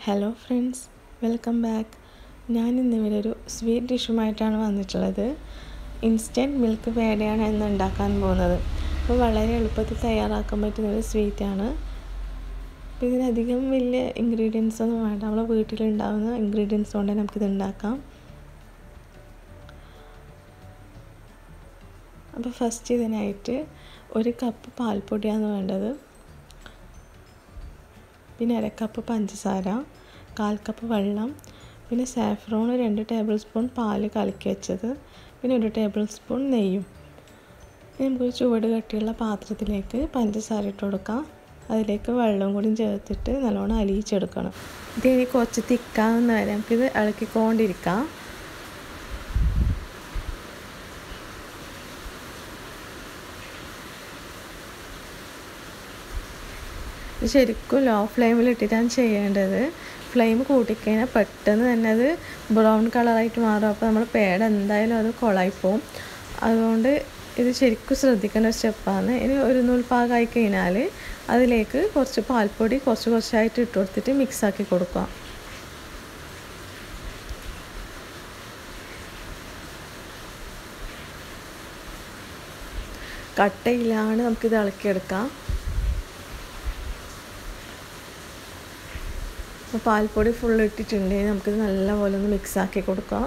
hello friends welcome back ഞാൻ ഇന്നിവിടെ ഒരു സ്വീറ്റ് ഡിഷുമായിട്ടാണ് വന്നിട്ടുള്ളത് ഇൻസ്റ്റൻറ്റ് മിൽക്ക് പേടയാണ് ഇന്ന് ഉണ്ടാക്കാൻ പോകുന്നത് അപ്പോൾ വളരെ എളുപ്പത്തിൽ തയ്യാറാക്കാൻ പറ്റുന്ന ഒരു സ്വീറ്റാണ് അപ്പോൾ ഇതിനധികം വലിയ ഇൻഗ്രീഡിയൻസ് ഒന്നും വേണ്ട നമ്മളെ വീട്ടിലുണ്ടാകുന്ന ഇൻഗ്രീഡിയൻസ് കൊണ്ട് നമുക്കിത് ഉണ്ടാക്കാം അപ്പോൾ ഫസ്റ്റ് ഇതിനായിട്ട് ഒരു കപ്പ് പാൽപ്പൊടിയാണ് വേണ്ടത് പിന്നെ അര കപ്പ് പഞ്ചസാര കാൽ കപ്പ് വെള്ളം പിന്നെ സാഫ്രോൺ രണ്ട് ടേബിൾ സ്പൂൺ പാല് കലക്കി വെച്ചത് പിന്നെ ഒരു ടേബിൾ സ്പൂൺ നെയ്യും നമുക്കൊരു ചുവട് കട്ടിയുള്ള പാത്രത്തിലേക്ക് പഞ്ചസാര ഇട്ട് കൊടുക്കാം അതിലേക്ക് വെള്ളം കൂടി ചേർത്തിട്ട് നല്ലോണം അലിയിച്ചെടുക്കണം ഇതിനി കുറച്ച് തിക്കാവുന്ന വരെ നമുക്കിത് ഇളക്കിക്കൊണ്ടിരിക്കാം ഇത് ശരിക്കും ലോ ഫ്ലെയിമിൽ ഇട്ടിട്ടാണ് ചെയ്യേണ്ടത് ഫ്ലെയിം കൂട്ടിക്കഴിഞ്ഞാൽ പെട്ടെന്ന് തന്നെ അത് ബ്രൗൺ കളറായിട്ട് മാറും അപ്പോൾ നമ്മൾ പേട എന്തായാലും അത് കൊളായിപ്പോവും അതുകൊണ്ട് ഇത് ശരിക്കും ശ്രദ്ധിക്കേണ്ട ഒരു സ്റ്റെപ്പാണ് ഇനി ഒരു നൂൽ പാകമായി കഴിഞ്ഞാൽ അതിലേക്ക് കുറച്ച് പാൽപ്പൊടി കുറച്ച് കുറച്ചായിട്ട് ഇട്ട് കൊടുത്തിട്ട് മിക്സാക്കി കൊടുക്കുക കട്ടയില്ലാണ്ട് നമുക്കിത് ഇളക്കിയെടുക്കാം അപ്പോൾ പാൽപ്പൊടി ഫുൾ ഇട്ടിട്ടുണ്ട് നമുക്കിത് നല്ലപോലെ ഒന്ന് മിക്സ് ആക്കി കൊടുക്കാം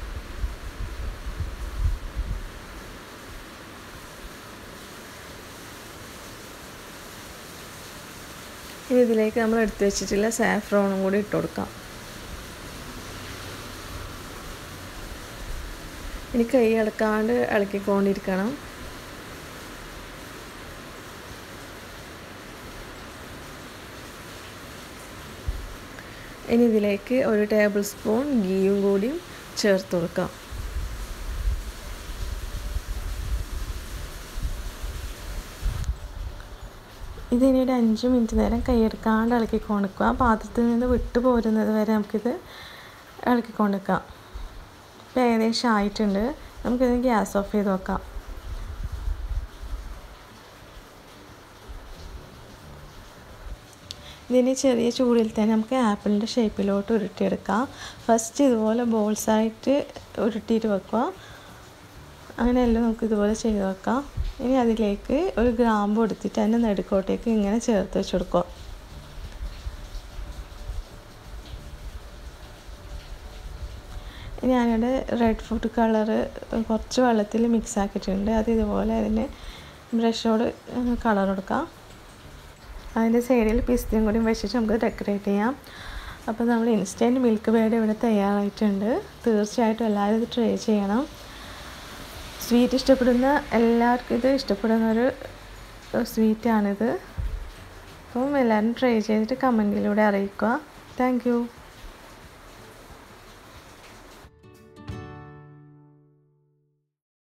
ഇനി ഇതിലേക്ക് നമ്മൾ എടുത്തു വെച്ചിട്ടുള്ള സാഫ്രോണും കൂടി ഇട്ട് കൊടുക്കാം ഇനി കൈ ഇളക്കാണ്ട് ഇളക്കിക്കൊണ്ടിരിക്കണം ഇനി ഇതിലേക്ക് ഒരു ടേബിൾ സ്പൂൺ ഗീയും കൂടിയും ചേർത്ത് കൊടുക്കാം ഇതിനി ഒരു അഞ്ച് മിനിറ്റ് നേരം കൈയെടുക്കാണ്ട് ഇളക്കി കൊടുക്കുക പാത്രത്തിൽ നിന്ന് വിട്ടു പോരുന്നത് വരെ നമുക്കിത് ഇളക്കി കൊടുക്കാം ഇപ്പോൾ ഏകദേശം ആയിട്ടുണ്ട് നമുക്കിത് ഗ്യാസ് ഓഫ് ചെയ്ത് വെക്കാം ഇതിന് ചെറിയ ചൂടിൽ തന്നെ നമുക്ക് ആപ്പിളിൻ്റെ ഷേപ്പിലോട്ട് ഉരുട്ടിയെടുക്കാം ഫസ്റ്റ് ഇതുപോലെ ബോൾസായിട്ട് ഉരുട്ടിയിട്ട് വെക്കുക അങ്ങനെയെല്ലാം നമുക്ക് ഇതുപോലെ ചെയ്ത് വെക്കാം ഇനി അതിലേക്ക് ഒരു ഗ്രാമ്പ് എടുത്തിട്ട് അതിൻ്റെ നടുക്കോട്ടേക്ക് ഇങ്ങനെ ചേർത്ത് വെച്ച് കൊടുക്കുക ഞാനിവിടെ റെഡ് ഫുഡ് കളറ് കുറച്ച് വെള്ളത്തിൽ മിക്സ് ആക്കിയിട്ടുണ്ട് അത് ഇതുപോലെ അതിന് ബ്രഷോട് കളർ കൊടുക്കാം അതിൻ്റെ സൈഡിൽ പിസ്തയും കൂടി വെച്ചിട്ട് നമുക്ക് ഡെക്കറേറ്റ് ചെയ്യാം അപ്പോൾ നമ്മൾ ഇൻസ്റ്റൻറ്റ് മിൽക്ക് ബേഡ് ഇവിടെ തയ്യാറായിട്ടുണ്ട് തീർച്ചയായിട്ടും എല്ലാവരും ഇത് ട്രൈ ചെയ്യണം സ്വീറ്റ് ഇഷ്ടപ്പെടുന്ന എല്ലാവർക്കും ഇത് ഇഷ്ടപ്പെടുന്ന ഒരു സ്വീറ്റാണിത് അപ്പം എല്ലാവരും ട്രൈ ചെയ്തിട്ട് കമൻറ്റിലൂടെ അറിയിക്കുക താങ്ക്